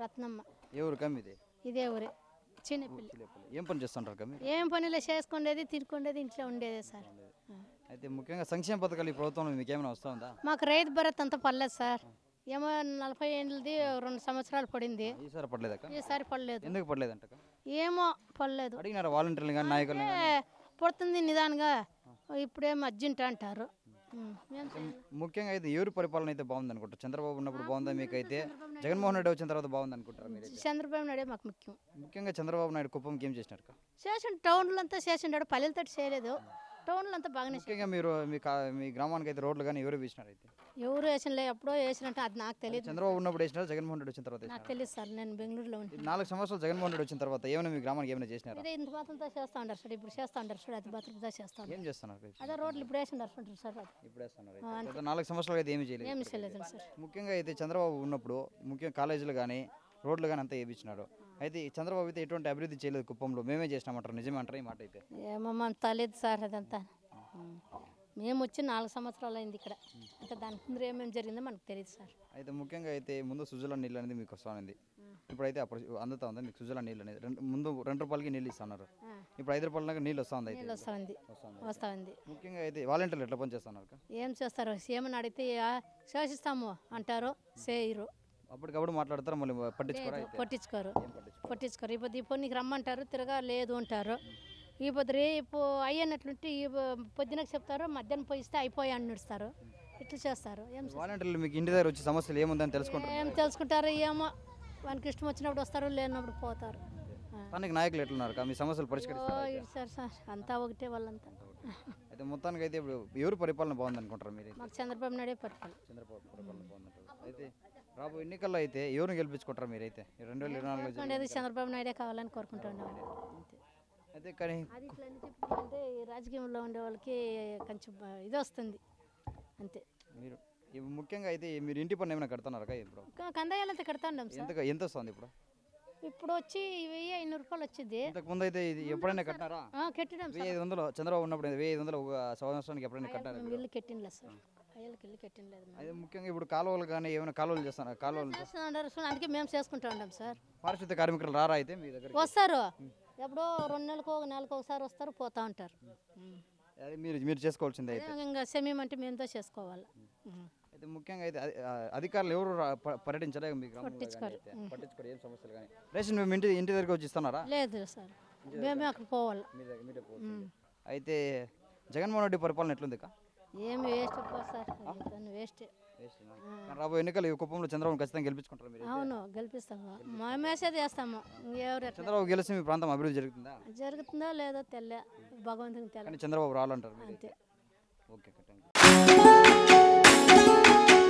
రత్నమ్మ ఏ ఊరు కమ్మి ఇది ఇదే ఊరే చిన్నపిల్లి చిలేపల్లి. ఏం పని చేస్తుంటారు కమ్మి ఏం పనులు చేసుకునేది తిరుకుండేది ఇంట్లో ఉండేదే సార్ ఆ. అయితే ముఖ్యంగా సంక్షేమ పథకాలు ఈ ప్రభుత్వంలో మీకు ఏమైనా వస్తూ ఉందా మాకు రైతు భరత్ అంతా పర్లేదు సార్ ఏమో నలభై ఏళ్ళది రెండు సంవత్సరాలు పడింది ఈసారి పడలేదక్క ఈసారి పడలేదు ఎందుకు పడలేదంటక్క ఏమో పడలేదు అడిగినారా వాలంటీర్లు కానీ నాయకులు ఏ, పుడుతుంది నిదానంగా ఇప్పుడేమో అర్జెంట్ అంటారు ఉం. ఏం చేయాలి? ముఖ్యంగా అయితే ఎవరి పరిపాలన అయితే బాగుంది అనుకుంటారు చంద్రబాబు ఉన్నప్పుడు బాగుందా మీకు అయితే జగన్మోహన్ రెడ్డి వచ్చిన తర్వాత బాగుంది అనుకుంటారు మీరు చంద్రబాబు నాయుడే మాకు ముఖ్యం ముఖ్యంగా చంద్రబాబు నాయుడు కుప్పంకి ఏం చేసినారు అక్క? చేసిన టౌన్లో అంతా చేసిండాడు పల్లెలతో చేయలేదు టౌన్లో అంతా బాగానే చేసిండు. ముఖ్యంగా మీరు మీ కా- మీ గ్రామానికి అయితే రోడ్లు కానీ ఎవరు వేసినారు అయితే ఎవరు వేసినలే ఎప్పుడో వేసినట్టు అది నాకు తెలియదు చంద్రబాబు ఉన్నప్పుడు వేసినారు జగన్మోహన్ రెడ్డి వచ్చిన తర్వాత నాకు వేసినారు తెలియదు సార్ నేను బెంగళూరులో ఉంటాను నాలుగు సంవత్సరాలు జగన్మోహన్ రెడ్డి వచ్చిన తర్వాత ఏమైనా మీ గ్రామానికి ఏమైనా చేసినారా ఇదే ఇంత మాత్రంతో చేస్తా ఉంటారు సార్ ఇప్పుడు చేస్తా ఉంటారు సార్ అది మాత్రంతో చేస్తా ఉంటారు ఏం చేస్తున్నారు అయితే? అదే రోడ్లు ఇప్పుడు వేసిండారు సార్ సార్ అది ఇప్పుడు వేస్తున్నారు అయితే. గత నాలుగు సంవత్సరాలు అయితే ఏమీ చేయలేదు ఏమి చేయలేదు సార్ ముఖ్యంగా అయితే చంద్రబాబు ఉన్నప్పుడు ముఖ్యంగా కాలేజీలు కానీ రోడ్లు కానీ అంతా వేయించినాడు అయితే ఈ చంద్రబాబు అయితే ఎటువంటి అభివృద్ధి చేయలేదు కుప్పంలో మేమే చేసినామంటారు నిజమే అంటారు ఈ మాట అయితే ఏమో మన తెలియదు సార్ అదంతా ఉం. మేము వచ్చి నాలుగు సంవత్సరాలు అయింది ఇక్కడ ఇంకా దాని ముందు ఏమేమి జరిగిందో మనకు తెలియదు సార్ అయితే ముఖ్యంగా అయితే ముందు సుజల నీళ్ళు అనేది మీకు వస్తుంది ఇప్పుడైతే అప్పుడు అందుతా ఉంది మీకు సుజల నీళ్ళు అనేది రెండు ముందు రెండు రూపాయలకి నీళ్ళు ఇస్తున్నారు ఆ. ఇప్పుడు ఐదు రూపాయల దాకా నీళ్ళు వస్తా ఉంది అయితే నీళ్ళు వస్తూ ఉంది వస్తుంది వస్తూ ఉంది ముఖ్యంగా అయితే వాలంటీర్లు ఎట్లా పనిచేస్తున్నారు అక్క? ఏం చేస్తారు ఏమని అడిగితే "ఆ, శాసిస్తాము అంటారు చేయరు అప్పటికప్పుడు మాట్లాడతారు మళ్ళీ పట్టించుకోరా లేదు అయితే పట్టించుకోరు ఏం పట్టించుకోరు పట్టించుకోరు ఇప్పుడు ఇప్పుడు నీకు రమ్మంటారు తిరగా లేదు అంటారు ఈ పొద్దు రేపు అయ్యనట్లుంటే ఈ పొద్దునకు చెప్తారు మధ్యాహ్నం పోయిస్తే అయిపోయి అని నడుస్తారు ఇట్లా చేస్తారు ఏం చేస్తారు? వాలంటీర్లు మీకు ఇంటి దగ్గర వచ్చి సమస్యలు ఏముందని తెలుసుకుంటారు ఏం తెలుసుకుంటారు ఏమో వానికి ఇష్టం వచ్చినప్పుడు వస్తారు లేనప్పుడు పోతారు ఆ. స్థానిక నాయకులు ఎట్లున్నారు అక్క? మీ సమస్యలు ఓ పరిష్కరిస్తారు ఇటు సార్ సార్ అంతా ఒకటే వాళ్ళంతా అయితే మొత్తానికి అయితే ఇప్పుడు ఎవరు పరిపాలన బాగుంది అనుకుంటారు మీరు మాకు చంద్రబాబు నాయుడే పరిపాలన చంద్రబాబు పరిపాలన బాగుందంటారు అయితే రాబో ఎన్నికల్లో అయితే ఎవరిని గెలిపించుకుంటారు మీరైతే ఈ రెండు వేల ఇరవై నాలుగులో ఉండేది చంద్రబాబు నాయుడే కావాలని కోరుకుంటున్నాం అంతే అయితే కానీ అది ఇట్లా అని చెప్పుకుంటే ఈ రాజకీయంలో ఉండే వాళ్ళకి కొంచెం బ- ఇది వస్తుంది అంతే మీరు ఇప్పుడు ముఖ్యంగా అయితే మీరు ఇంటి పన్ను ఏమైనా కడుతున్నారా ఇప్పుడు క- కందాయాలంతా కడతాండాం సార్ ఎంత ఎంత వస్తుంది ఇప్పుడు ఇప్పుడు వచ్చి వెయ్యి ఐనూరు రూపాయలు వచ్చింది ఇంతకు ముందు అయితే ఇది ఎప్పుడైనా కట్టినారా ఆ, కట్టినాం వెయ్యి సార్ ఐదు వందలు చంద్రబాబు ఉన్నప్పుడు వెయ్యి ఐదు వందలు ఒక సంవత్సరానికి ఎప్పుడైనా కట్టారు మేము ఇల్లు కట్టినలేదు సార్ అయ్యలకి ఇల్లు కట్టినలేదు మేము. అయితే ముఖ్యంగా ఇప్పుడు కాలువలు కానీ ఏమైనా కాలువలు చేస్తున్నారు కాలువలు చేస్తా ఉన్నారు సార్, అందుకే మేము చేసుకుంటా ఉన్నాం సార్ పారిశుద్ధ కార్మికులు రారా అయితే మీ దగ్గర వస్తారు ఎప్పుడో రెండు నెలలకు ఒక నెలకు ఒకసారి వస్తారు పోతా ఉంటారు ఉం. అది మీరు మీరు చేసుకోవాల్సిందే అయితే అదే ఇంకా సెమీం అంటే మేముతో చేసుకోవాలి ఉం. అయితే ముఖ్యంగా అయితే అధి- ఆ, అధికారులు ఎవరు రా- ప- పర్యటించలే మీ గ్రామంలో కానీ పట్టించుకోరు. అయితే. పట్టించుకోరు ఏం సమస్యలు కానీ రేషన్ మేము ఇంటి ఇంటి దగ్గరికి వచ్చి ఇస్తున్నారా లేదు సార్ మేమే అక్కడ పోవాలి మీ దగ్గర మీరే పోవాల్సిందే. అయితే జగన్మోహన్ రెడ్డి పరిపాలన ఎట్లుంది అక్క? ఏమి వేస్ట్ పో సార్ వేస్ట్ వేస్టేనా? కానీ రాబోయే ఎన్నికలు ఈ కుప్పంలో చంద్రబాబు ఖచ్చితంగా గెలిపించుకుంటారు మీరు అవును గెలిపిస్తాము మా మెసేజ్ చేస్తాము ఎవరు ఎట్లా చంద్రబాబు గెలిచి మీ ప్రాంతం అభివృద్ధి జరుగుతుందా జరుగుతుందో లేదో తెల్ల భగవంతునికి తెల్ల కానీ చంద్రబాబు రావాలంటారు మీరు అంతే ఓకే థ్యాంక్ యూ